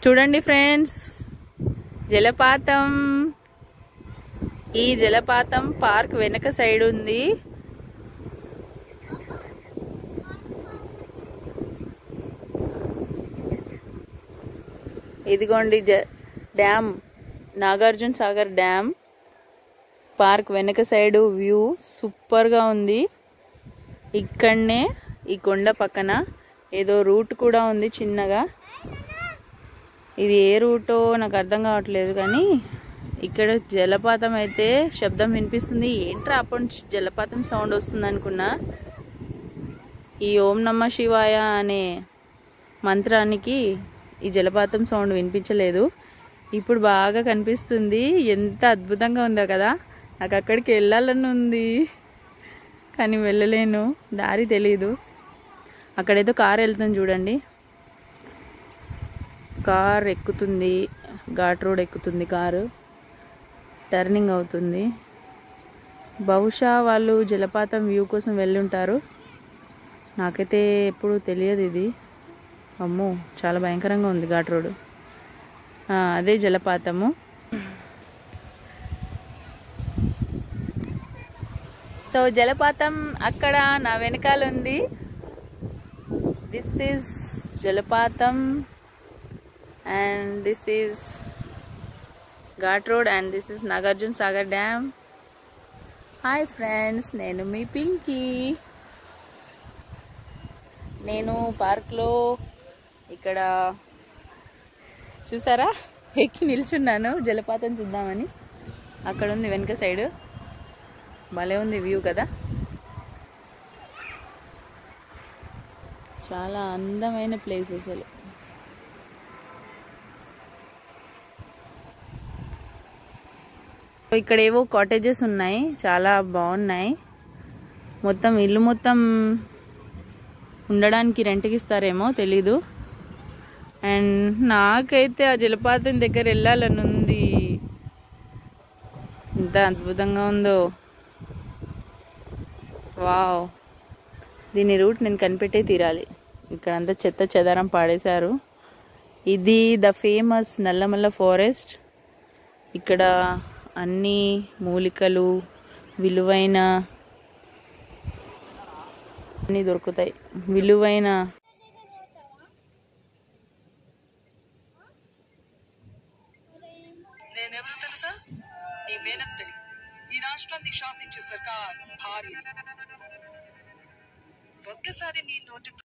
చూడండి ఫ్రెండ్స్ జలపాతం ఈ జలపాతం పార్క్ వెనక సైడ్ ఉంది ఇదిగోండి జ- dam Nagarjuna Sagar dam park వెనక సైడ్ వ్యూ సూపర్గా ఉంది ఇక్కడనే ఈ కొండ పక్కన ఏదో రూట్ కూడా ఉంది చిన్నగా ఇది ఏ రూటో నాకు అర్థం కావట్లేదు కానీ ఇక్కడ జలపాతం అయితే శబ్దం వినిపిస్తుంది ఏంట్రా అప్పటి నుంచి జలపాతం సౌండ్ వస్తుంది అనుకున్నా ఈ ఓం నమ శివాయ అనే మంత్రానికి ఈ జలపాతం సౌండ్ వినిపించలేదు ఇప్పుడు బాగా కనిపిస్తుంది ఎంత అద్భుతంగా ఉందో కదా నాకు అక్కడికి వెళ్ళాలని ఉంది కానీ వెళ్ళలేను దారి తెలీదు అక్కడేదో కార్ వెళ్తుంది చూడండి కార్ ఎక్కుతుంది ఘాట్ రోడ్ ఎక్కుతుంది కారు టర్నింగ్ అవుతుంది బహుశా వాళ్ళు జలపాతం వ్యూ కోసం వెళ్ళుంటారు నాకైతే ఎప్పుడు తెలియదు ఇది అమ్మో చాలా భయంకరంగా ఉంది ఘాట్ రోడ్ ఆ, అదే జలపాతము సో జలపాతం అక్కడ నా వెనకాల ఉంది దిస్ ఈజ్ జలపాతం and this is ghat road and this is Nagarjuna Sagar dam hi friends నేను మీ పింకీ నేను పార్క్లో ఇక్కడ చూసారా ఎక్కి నిల్చున్నాను జలపాతం చూద్దామని అక్కడ ఉంది వెనక సైడ్ భలే ఉంది వ్యూ కదా చాలా అందమైన ప్లేస్ అసలు ఇక్కడ ఏవో కాటేజెస్ ఉన్నాయి చాలా బాగున్నాయి మొత్తం ఇల్లు మొత్తం ఉండడానికి రెంట్కి ఇస్తారేమో తెలీదు అండ్ నాకైతే ఆ జలపాతం దగ్గర వెళ్ళాలని ఉంది ఎంత అద్భుతంగా ఉందో వావ్ దీని రూట్ నేను కనిపెట్టే తీరాలి ఇక్కడంతా చెత్త చెదారం పాడేశారు ఇది ద ఫేమస్ నల్లమల్ల ఫారెస్ట్ ఇక్కడ అన్ని మూలికలు విలువైన అన్నీ దొరుకుతాయి విలువైన నేనెవరో తెలుసా నీ మేనత్తని ఈ రాష్ట్రాన్ని శాసించే సర్కార్ భార్య ఒక్కసారి నీ నోటి